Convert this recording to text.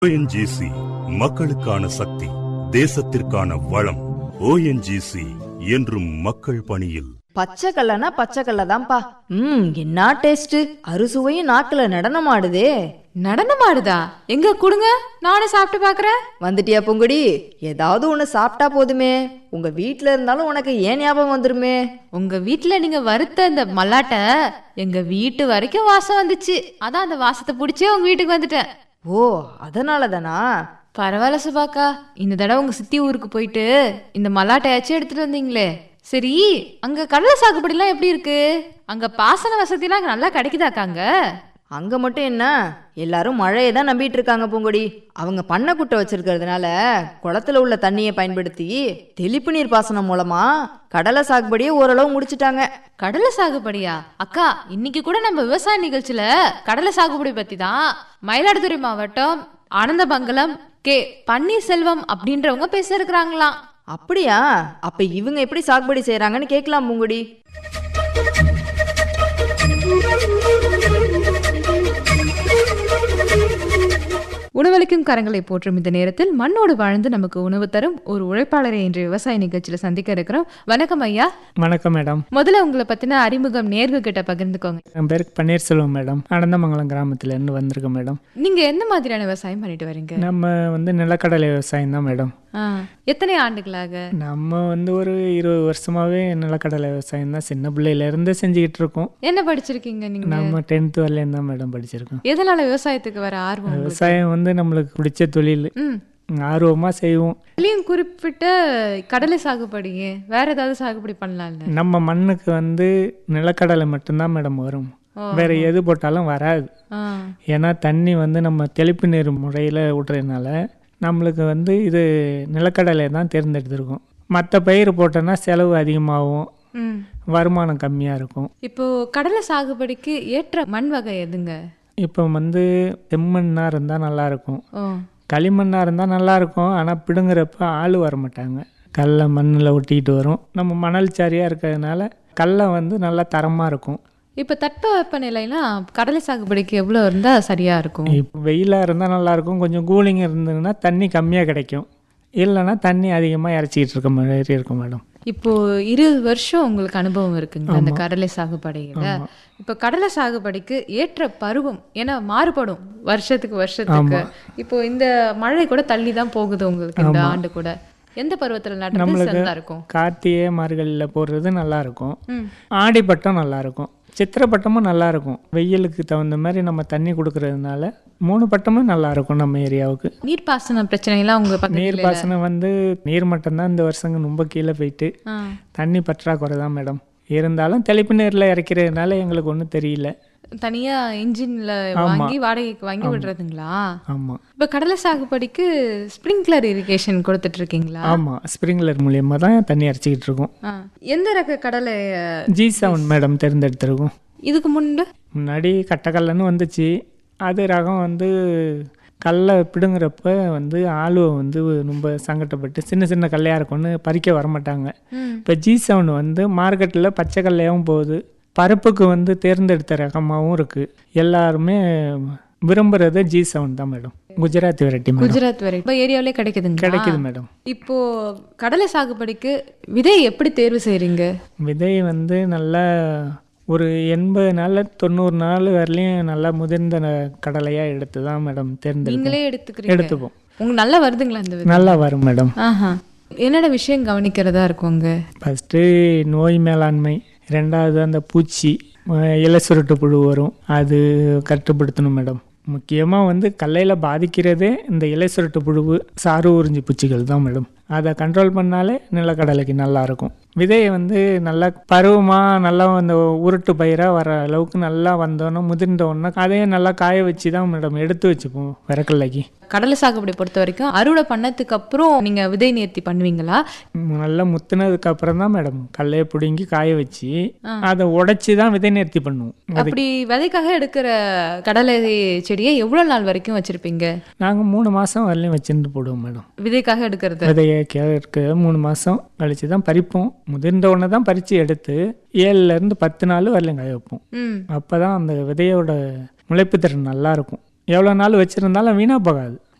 ONGC மக்களுக்கான சக்தி தேசத்திற்கான வளம் ONGC என்றும் மக்கள் பணியில் பச்சை கல்லனா பச்சை கல்ல தான்ப்பா ம் என்ன டேஸ்ட் அறுசுவையும் நாக்குல நடனமாடுதே நடனமாடுதா எங்க கொடுங்க நானும் சாப்பிட்டு பாக்குறேன் வந்துட்டியா பொங்குடி ஏதாவது ஒண்ணு சாப்பிட்டா போதுமே உங்க வீட்ல இருந்தாலும் உனக்கு ஏன் ஞாபகம் வந்துருமே உங்க வீட்ல நீங்க வறுத்த இந்த மல்லாட்டை எங்க வீட்டு வரைக்கும் வாசம் வந்துச்சு அதான் அந்த வாசத்தை பிடிச்சே உங்க வீட்டுக்கு வந்துட்டேன் ஓ அதனால தானா பரவாயில்ல சுபாக்கா இந்த தடவை உங்க சித்தி ஊருக்கு போயிட்டு இந்த மல்லாட்டையாச்சும் எடுத்துட்டு வந்தீங்களே சரி அங்க கடலை சாகுபடிலாம் எப்படி இருக்கு அங்க பாசன வசதிலாம் அங்க நல்லா கிடைக்குதாக்காங்க அங்க மட்டும் என்ன எல்லாரும் மழையை தான் நம்பிட்டு இருக்காங்க பூங்கொடி அவங்க பண்ணை குட்டை வச்சிருக்கிறதுனால குளத்துல உள்ள தண்ணியை பயன்படுத்தி தெளிப்பு நீர் பாசனம் மூலமா கடலை சாகுபடியை ஓரளவு முடிச்சிட்டாங்க கடலை சாகுபடியா அக்கா இன்னைக்கு கூட நம்ம விவசாய நிகழ்ச்சியில கடலை சாகுபடி பத்தி தான் மயிலாடுதுறை மாவட்டம் ஆனந்தமங்கலம் கே பன்னீர்செல்வம் அப்படின்றவங்க பேச இருக்கிறாங்களாம் அப்படியா அப்ப இவங்க எப்படி சாகுபடி செய்யறாங்கன்னு கேட்கலாம் பூங்குடி உணவளிக்கும் கரங்களை போற்றும் இந்த நேரத்தில் மண்ணோடு வாழ்ந்து நமக்கு உணவு தரும் ஒரு உழைப்பாளரை இன்று விவசாய நிகழ்ச்சியில சந்திக்க இருக்கிறோம் வணக்கம் ஐயா வணக்கம் மேடம் முதல்ல உங்களை பத்தின அறிமுகம் நேர்கள் கிட்ட பகிர்ந்துக்கோங்க என் பேர் பன்னீர்செல்வம் மேடம் அனந்தமங்கலம் கிராமத்துலேருந்து வந்திருக்கேன் மேடம் நீங்க எந்த மாதிரியான விவசாயம் பண்ணிட்டு வரீங்க நம்ம வந்து நிலக்கடலை விவசாயம் தான் மேடம் ஆ, எத்தனை ஆண்டுகளாக நம்ம வந்து ஒரு இருபது வருஷமாவே நிலக்கடலை விவசாயம் தான் சின்ன பிள்ளையிலேருந்து செஞ்சுக்கிட்டு இருக்கோம் என்ன படிச்சிருக்கீங்க நீங்க நம்ம டென்த்து வரலேருந்து தான் மேடம் படிச்சிருக்கோம் எதனால விவசாயத்துக்கு வர ஆர்வம் உங்களுக்கு? விவசாயம் வந்து நம்மளுக்கு பிடிச்ச தொழில் ம் ஆர்வமாக செய்வோம் இதுலயும் குறிப்பிட்ட கடலை சாகுபடி வேற ஏதாவது சாகுபடி பண்ணலாம்ல நம்ம மண்ணுக்கு வந்து நிலக்கடலை மட்டும்தான் மேடம் வரும் வேற எது போட்டாலும் வராது ஆ, ஏன்னா தண்ணி வந்து நம்ம தெளிப்பு நீர் முறையில் விட்றதுனால நம்மளுக்கு வந்து இது நிலக்கடலை தான் தேர்ந்தெடுத்திருக்கோம் மற்ற பயிர் போட்டோன்னா செலவு அதிகமாகும் ம். வருமானம் கம்மியாக இருக்கும் இப்போ கடலை சாகுபடிக்கு ஏற்ற மண் வகை எதுங்க இப்போ வந்து செம்மண்ணாக இருந்தால் நல்லாயிருக்கும் ஓ களிமண்ணாக இருந்தால் நல்லாயிருக்கும் ஆனால் பிடுங்குறப்ப ஆள் வர மாட்டாங்க கல்லை மண்ணில் ஒட்டிக்கிட்டு வரும் நம்ம மணல் சாரியாக இருக்கிறதுனால கல்லை வந்து நல்லா தரமாக இருக்கும் இப்போ தட்ப வெப்பநிலைலாம் கடலை சாகுபடிக்கு எவ்வளோ இருந்தால் சரியா இருக்கும் இப்போ வெயிலாக இருந்தால் நல்லாயிருக்கும் கொஞ்சம் கூலிங் இருந்ததுன்னா தண்ணி கம்மியாக கிடைக்கும் இல்லைன்னா தண்ணி அதிகமாக இறச்சிக்கிட்டு இருக்க மாதிரி இருக்கும் மேடம் இப்போ இருபது வருஷம் உங்களுக்கு அனுபவம் இருக்குங்க அந்த கடலை சாகுபடியில இப்போ கடலை சாகுபடிக்கு ஏற்ற பருவம் ஏன்னா மாறுபடும் வருஷத்துக்கு வருஷத்துக்கு இப்போ இந்த மழை கூட தள்ளி தான் போகுது உங்களுக்கு இந்த ஆண்டு கூட எந்த பருவத்துல நடுறது சிறந்தா இருக்கும் கார்த்திகை மார்கழியில் போடுறது நல்லாயிருக்கும் ம். ஆடிப்பட்டம் நல்லாயிருக்கும் சித்திரை பட்டமும் நல்லாயிருக்கும் வெயிலுக்கு தகுந்த மாதிரி நம்ம தண்ணி கொடுக்கறதுனால மூணு பட்டமும் நல்லாயிருக்கும் நம்ம ஏரியாவுக்கு நீர்ப்பாசன பிரச்சனைலாம் உங்க பக்கத்துல நீர் பாசனம் வந்து நீர் மட்டம் தான் இந்த வருஷங்க ரொம்ப கீழே போயிட்டு ஆ. தண்ணி பற்றாக்குறை தான் மேடம் இருந்தாலும் தெளிப்பு நீரில் இறக்கிறதுனால எங்களுக்கு ஒன்றும் தெரியல தனியா இன்ஜின்ல வாங்கி வாடகைக்கு வாங்கி விடுறதுங்களா ஆமாம் இப்போ கடலை சாகுபடிக்கு ஸ்ப்ரிங்க்லர் இரிகேஷன் கொடுத்துட்டு இருக்கீங்களா ஆமாம் ஸ்ப்ரிங்க்லர் மூலியமாக தான் தண்ணி இறச்சிக்கிட்டு இருக்கோம் ஆ. எந்த ரக கடலை ஜி செவன் மேடம் தேர்ந்தெடுத்திருக்கோம் இதுக்கு முன்பு முன்னாடி கட்டக்கல்லன்னு வந்துச்சு அது ரகம் வந்து கல்லை பிடுங்குறப்ப வந்து ஆளுவை வந்து ரொம்ப சங்கட்டப்பட்டு சின்ன சின்ன கல்லையாக இருக்கும்னு பறிக்க வரமாட்டாங்க ம். இப்போ ஜி செவன் வந்து மார்க்கெட்டில் பச்சை கல்லையாகவும் போகுது பருப்புக்கு வந்து தேர்ந்தெடுத்த ரகமாகவும் இருக்குது எல்லாருமே விரும்புறது ஜி செவன் தான் madam Gujarat variety madam Gujarat வரை இப்போ ஏரியாவிலே கிடைக்குதுங்க கிடைக்குது மேடம் இப்போ கடலை சாகுபடிக்கு விதை எப்படி தேர்வு செய்றீங்க விதை வந்து நல்லா ஒரு எண்பது நாள் தொண்ணூறு நாள் வரலையும் நல்லா முதிர்ந்த ந- கடலையா எடுத்து தான் மேடம் தேர்ந்தெடுப்போம் நீங்களே எடுத்துக்கிறீங்க எடுத்துப்போம் உங்களுக்கு நல்லா வருதுங்களா இந்த விதை நல்லா வரும் மேடம் ஆஹா என்னென்ன விஷயம் கவனிக்கிறதா இருக்குங்க ஃபஸ்ட்டு நோய் மேலாண்மை ரெண்டாவது அந்த பூச்சி அஹ் இலை சுருட்டு புழு வரும் அது கட்டுப்படுத்தணும் மேடம் முக்கியமாக வந்து கல்லையில் பாதிக்கிறதே இந்த இலை சுருட்டு புழு சாறு உறிஞ்சி பூச்சிகள் தான் மேடம் அதை கண்ட்ரோல் பண்ணாலே நிலக்கடலைக்கு நல்லா இருக்கும் விதையை வந்து நல்லா பருவமாக நல்லா அந்த உருட்டு பயிராக வர அளவுக்கு நல்லா வந்தோன்னே முதிர்ந்தோன்னே அதையே நல்லா காய வச்சு தான் மேடம் எடுத்து வச்சுப்போம் விறக்கல்லைக்கு கடலை சாகுபடி பொறுத்த வரைக்கும் அறுவடை பண்ணதுக்கு அப்புறம் நீங்க விதை நேர்த்தி பண்ணுவீங்களா நல்லா முத்துனதுக்கு அப்புறம் தான் மேடம் கல்லையை பிடுங்கி காய வச்சு அதை உடைச்சி தான் விதை நேர்த்தி பண்ணுவோம் அப்படி விதைக்காக எடுக்கிற கடலை செடியை எவ்வளவு நாள் வரைக்கும் வச்சிருப்பீங்க நாங்கள் மூணு மாதம் வரலையும் வச்சுருந்து போடுவோம் மேடம் விதைக்காக எடுக்கிறது விதையை கேட்க மூணு மாதம் கழிச்சு தான் பறிப்போம் முதிர்ந்த உடனே தான் பறித்து எடுத்து ஏழுலேருந்து பத்து நாள் வரலையும் காய வைப்போம் ம் அப்போ தான் அந்த விதையோட முளைப்பு திறன் நல்லா இருக்கும் எவ்வளோ நாள் வச்சுருந்தாலும் வீணாக போகாது